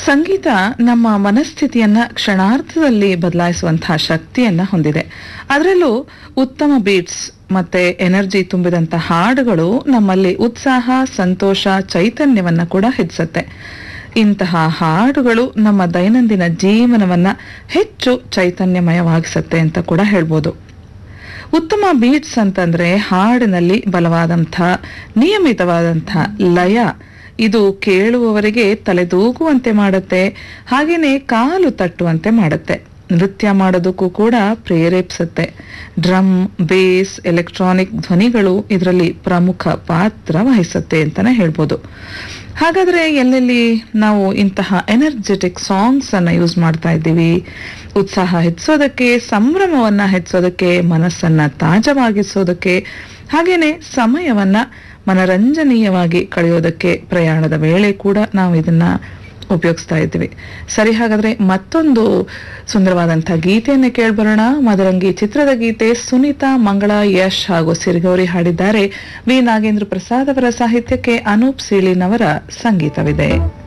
ಸಂಗೀತ ನಮ್ಮ ಮನಸ್ಥಿತಿಯನ್ನ ಕ್ಷಣಾರ್ಧದಲ್ಲಿ ಬದಲಾಯಿಸುವಂತಹ ಶಕ್ತಿಯನ್ನ ಹೊಂದಿದೆ ಅದರಲ್ಲೂ ಉತ್ತಮ ಬೀಟ್ಸ್ ಮತ್ತೆ ಎನರ್ಜಿ ತುಂಬಿದಂತ ಹಾಡುಗಳು ನಮ್ಮಲ್ಲಿ ಉತ್ಸಾಹ ಸಂತೋಷ ಚೈತನ್ಯವನ್ನ ಕೂಡ ಹೆಚ್ಚಿಸುತ್ತೆ ಇಂತಹ ಹಾಡುಗಳು ನಮ್ಮ ದೈನಂದಿನ ಜೀವನವನ್ನ ಹೆಚ್ಚು ಚೈತನ್ಯಮಯವಾಗಿಸುತ್ತೆ ಅಂತ ಕೂಡ ಹೇಳ್ಬೋದು ಉತ್ತಮ ಬೀಟ್ಸ್ ಅಂತಂದ್ರೆ ಹಾಡಿನಲ್ಲಿ ಬಲವಾದಂಥ ನಿಯಮಿತವಾದಂಥ ಲಯ ಇದು ಕೇಳುವವರಿಗೆ ತಲೆದೂಗುವಂತೆ ಮಾಡುತ್ತೆ ಹಾಗೇನೆ ಕಾಲು ತಟ್ಟುವಂತೆ ಮಾಡುತ್ತೆ ನೃತ್ಯ ಮಾಡೋದಕ್ಕೂ ಕೂಡ ಪ್ರೇರೇಪಿಸುತ್ತೆ ಡ್ರಮ್ ಬೇಸ್ ಎಲೆಕ್ಟ್ರಾನಿಕ್ ಧ್ವನಿಗಳು ಇದರಲ್ಲಿ ಪ್ರಮುಖ ಪಾತ್ರ ವಹಿಸುತ್ತೆ ಅಂತಾನೆ ಹೇಳ್ಬೋದು ಹಾಗಾದ್ರೆ ಎಲ್ಲೆಲ್ಲಿ ನಾವು ಇಂತಹ ಎನರ್ಜೆಟಿಕ್ ಸಾಂಗ್ಸ್ ಅನ್ನ ಯೂಸ್ ಮಾಡ್ತಾ ಇದ್ದೀವಿ ಉತ್ಸಾಹ ಹೆಚ್ಚಿಸೋದಕ್ಕೆ ಸಂಭ್ರಮವನ್ನ ಹೆಚ್ಚಿಸೋದಕ್ಕೆ ಮನಸ್ಸನ್ನ ತಾಜವಾಗಿಸೋದಕ್ಕೆ ಹಾಗೇನೆ ಸಮಯವನ್ನ ಮನರಂಜನೀಯವಾಗಿ ಕಳೆಯೋದಕ್ಕೆ ಪ್ರಯಾಣದ ವೇಳೆ ಕೂಡ ನಾವು ಇದನ್ನ ಉಪಯೋಗಿಸ್ತಾ ಇದ್ವಿ ಸರಿ ಹಾಗಾದ್ರೆ ಮತ್ತೊಂದು ಸುಂದರವಾದಂತಹ ಗೀತೆಯನ್ನ ಕೇಳ್ಬರೋಣ ಮದರಂಗಿ ಚಿತ್ರದ ಗೀತೆ ಸುನೀತಾ ಮಂಗಳ ಯಶ್ ಹಾಗೂ ಸಿರಿಗೌರಿ ಹಾಡಿದ್ದಾರೆ ವಿ ನಾಗೇಂದ್ರ ಪ್ರಸಾದ್ ಅವರ ಸಾಹಿತ್ಯಕ್ಕೆ ಅನೂಪ್ ಸೀಳಿನವರ ಸಂಗೀತವಿದೆ